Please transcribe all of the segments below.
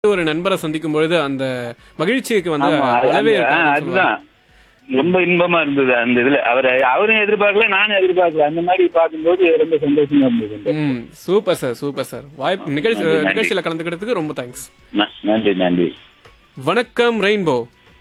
ஒரு நண்பரை சந்திக்கும் பொழுது அந்த மகிழ்ச்சிக்கு வந்து ஆமா, அது- அளவே அந்த- ஆ, இருக்காதுன்னு அதுதான் ரொம்ப இன்பமா இருந்தது அந்த இதுல அவர் அவரும் எதிர்பார்க்கல நானும் எதிர்பார்க்கல அந்த மாதிரி பார்க்கும்போது ரொம்ப சந்தோஷமா இருந்தது சொல்லுவாங்க. ம் சூப்பர் சார் சூப்பர் சார் வாய்ப்பு நிகழ்ச்சி நன்றி, நன்றி. நிகழ்ச்சியில கலந்துக்கிறதுக்கு ரொம்ப தேங்க்ஸ் ந- நன்றி நன்றி வணக்கம் ரெயின்போ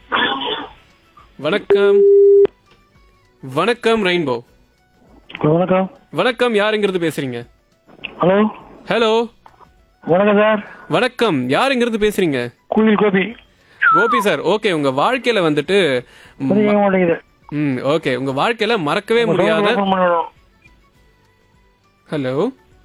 வணக்கம் வணக்கம் ரெயின்போ ஹலோ வணக்கம் வணக்கம் யாருங்கிறது பேசுறீங்க ஹலோ ஹலோ வணக்கம் சார் வணக்கம் யாருங்கிறது பேசுறீங்க குயில் கோபி கோபி சார் ஓகே உங்க வாழ்க்கையில வந்துட்டு ம், கேட்க மாட்டேங்குது ம் ஓகே உங்க வாழ்க்கையில மறக்கவே முடியாத ஓப்பன் பண்ணணும் ஹலோ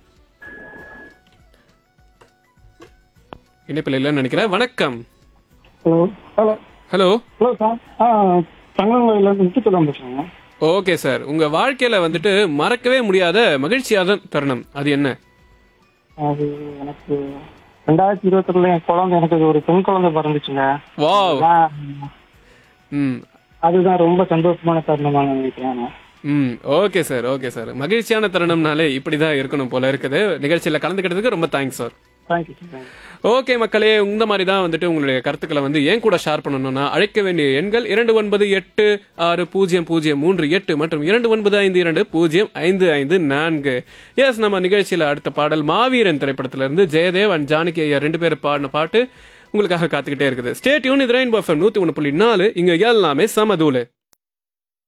இணைப்பில் இல்லைன்னு நினைக்கிறேன் வணக்கம் hello hello hello hello sir ஆ தங்கங்கோயில இருந்து முத்துச்சலம் பேசுறேங்க ஓகே சார் உங்க வாழ்க்கையில வந்துட்டு மறக்கவே முடியாத மகிழ்ச்சியாத தருணம் அது என்ன அது எனக்கு ரெண்டாயிரத்தி இருபத்தி என் குழந்தை எனக்கு ஒரு பெண் குழந்தை பிறந்துச்சுங்க வாவ் நான் ம் அதுதான் ரொம்ப சந்தோஷமான தருணமா நான் நினைக்கிறேன் நான். ம் ஓகே சார் ஓகே சார் மகிழ்ச்சியான தருணம்னாலே இப்படிதான் இருக்கணும் போல இருக்குது நிகழ்ச்சியில கலந்துக்கிட்டதுக்கு ரொம்ப thanks sir Thank you, sir. Thank you. Okay மக்களே இந்த மாதிரி தான் வந்துட்டு உங்களுடைய கருத்துக்களை வந்து ஏன் கூட ஷேர் பண்ணணும்னா அழைக்க வேண்டிய எண்கள் இரண்டு ஒன்பது எட்டு ஆறு பூஜ்ஜியம் பூஜ்ஜியம் மூன்று எட்டு மற்றும் இரண்டு ஒன்பது ஐந்து இரண்டு பூஜ்ஜியம் ஐந்து ஐந்து நான்கு எஸ் நம்ம நிகழ்ச்சியில அடுத்த பாடல் மாவீரன் திரைப்படத்திலிருந்து ஜெயதேவ் அண்ட் ஜானகி ஐயா ரெண்டு பேர் பாடின பாட்டு உங்களுக்காக காத்துக்கிட்டே இருக்குது ஸ்டேட் யூன் இது ரெயின் பஃபம் நூத்தி ஒன்று புள்ளி நாலு இங்க எல்லாமே சமதூளு